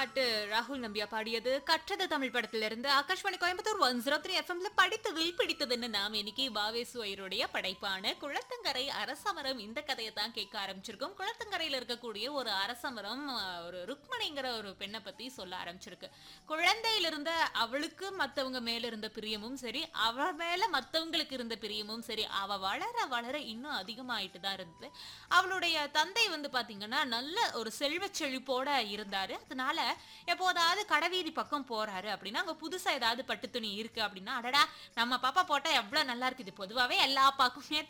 பாட்டு ராகுல் நம்பியா பாடியது கற்றது தமிழ் படத்திலிருந்து Akashvani Coimbatore one zero three எஃப்எம்ல படித்ததில் பிடித்ததுன்னு நாம் இன்னைக்கு பாவேசு ஐயருடைய படைப்பான குளத்தங்கரை அரசமரம் இந்த கதையை தான் கேட்க ஆரம்பிச்சிருக்கோம் குளத்தங்கரையில இருக்கக்கூடிய ஒரு அரசமரம் அஹ், ஒரு ருக்மணிங்கிற ஒரு பெண்ணை பத்தி சொல்ல ஆரம்பிச்சிருக்கு குழந்தையில இருந்த அவளுக்கு மத்தவங்க மேல இருந்த பிரியமும் சரி அவ மேல மத்தவங்களுக்கு இருந்த பிரியமும் சரி அவ வளர வளர இன்னும் அதிகமாயிட்டு தான் இருந்தது அவளுடைய தந்தை வந்து பாத்தீங்கன்னா நல்ல ஒரு செல்வ செழிப்போட இருந்தாரு அதனால எப்போதாவது கடைவீதி பக்கம் போறாரு அப்படின்னா அங்க புதுசா ஏதாவது பட்டு துணி இருக்கு அப்படின்னா அடடா நம்ம பாப்பா போட்டா எவ்வளவு நல்லா இருக்குது பொதுவாவே எல்லா பாக்குமே